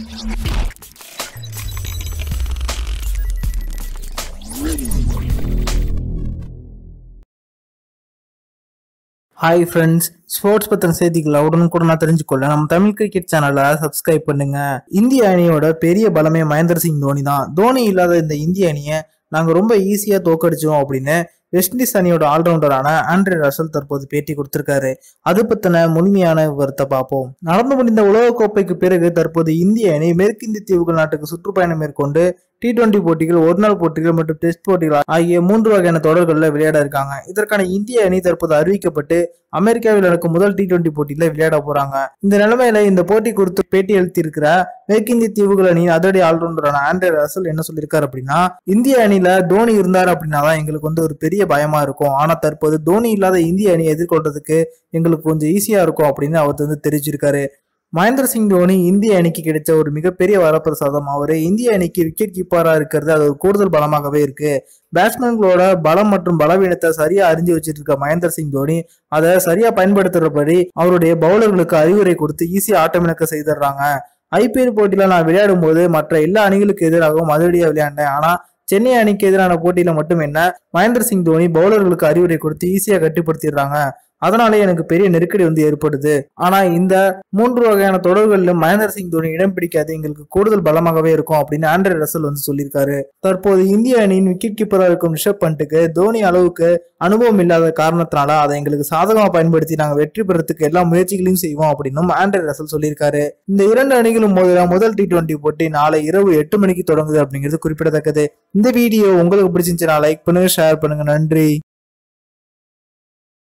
hi friends sports பத்தின செய்திகளை உடனுக்குடனா தெரிஞ்சுக்கொள்ள நம்ம தமிழ் கிரிக்கெட் சேனலை சப்ஸ்கிரைப் பண்ணுங்க இந்திய அணியோட பெரிய பலமே மகேந்திர சிங் தோனி தான் தோனி இல்லாத இந்த இந்திய அணியை நாங்க ரொம்ப ஈஸியா தோக்கடிச்சோம் அப்படின்னு வெஸ்ட் இண்டீஸ் அணியோட ஆல்ரவுண்டரான ஆண்ட்ரே ரசல் தற்போது பேட்டி கொடுத்திருக்காரு அது பத்தின முழுமையான விவரத்தை பார்ப்போம் நடந்து முடிந்த உலகக்கோப்பைக்கு பிறகு தற்போது இந்திய அணி மேற்கிந்திய தீவுகள் நாட்டுக்கு சுற்றுப்பயணம் மேற்கொண்டு டி டுவெண்டி போட்டிகள் ஒருநாள் போட்டிகள் மற்றும் டெஸ்ட் போட்டிகள் ஆகிய மூன்று வகையான தொடர்களில் விளையாட இருக்காங்க இதற்கான இந்திய அணி தற்போது அறிவிக்கப்பட்டு அமெரிக்காவில் நடக்கும் முதல் டி டுவெண்டி போட்டியில விளையாட போறாங்க இந்த நிலைமையில இந்த போட்டி குறித்து பேட்டி அளித்திருக்கிற மேற்கிந்திய தீவுகள் அணியின் அதிரடி ஆல்ரவுண்டரான ஆண்ட்ரே ரசல் என்ன சொல்லியிருக்காரு அப்படின்னா இந்திய அணியில தோனி இருந்தார் அப்படின்னா தான் எங்களுக்கு வந்து ஒரு பெரிய பயமா இருக்கும் ஆனா தற்போது தோனி இல்லாத இந்திய அணியை எதிர்கொள்றதுக்கு எங்களுக்கு கொஞ்சம் ஈஸியா இருக்கும் அப்படின்னு அவர் வந்து தெரிவிச்சிருக்காரு மகேந்திர சிங் தோனி இந்திய அணிக்கு கிடைச்ச ஒரு மிகப்பெரிய வரப்பிரசாதம் அவரு இந்திய அணிக்கு விக்கெட் கீப்பரா இருக்கிறது அது ஒரு கூடுதல் பலமாகவே இருக்கு பேட்ஸ்மேன்களோட பலம் மற்றும் பலவீனத்தை சரியா அறிஞ்சு வச்சிட்டு இருக்க மகேந்திர சிங் தோனி அதை சரியா பயன்படுத்துறபடி அவருடைய பவுலர்களுக்கு அறிவுரை கொடுத்து ஈஸியா ஆட்டமிழக்க செய்திடுறாங்க ஐபிஎல் போட்டியில நான் விளையாடும் போது மற்ற எல்லா அணிகளுக்கு எதிராகவும் அதிரடியா விளையாண்டேன் ஆனா சென்னை அணிக்கு எதிரான போட்டியில மட்டும் என்ன மகேந்திர சிங் தோனி பவுலர்களுக்கு அறிவுரை கொடுத்து ஈஸியா கட்டுப்படுத்திடுறாங்க அதனாலே எனக்கு பெரிய நெருக்கடி வந்து ஏற்படுது ஆனா இந்த மூன்று வகையான தொடர்களிலும் மகேந்திர சிங் தோனி இடம் பிடிக்காது எங்களுக்கு கூடுதல் பலமாகவே இருக்கும் அப்படின்னு ஆண்ட்ரே ரசல் வந்து சொல்லியிருக்காரு தற்போது இந்திய அணியின் விக்கெட் கீப்பரா இருக்கும் ரிஷப் பண்ட்டுக்கு தோனி அளவுக்கு அனுபவம் இல்லாத காரணத்தினால அதை எங்களுக்கு சாதகமா பயன்படுத்தி நாங்க வெற்றி பெறத்துக்கு எல்லா முயற்சிகளையும் செய்வோம் அப்படின்னும் ஆண்ட்ரே ரசல் சொல்லியிருக்காரு இந்த இரண்டு அணிகளும் மோதிர முதல் டி டுவெண்டி போட்டி நாளை இரவு எட்டு மணிக்கு தொடங்குது அப்படிங்கிறது குறிப்பிடத்தக்கது இந்த வீடியோ உங்களுக்கு பிடிச்சிருந்துச்சுன்னா லைக் பண்ணுங்க ஷேர் பண்ணுங்க நன்றி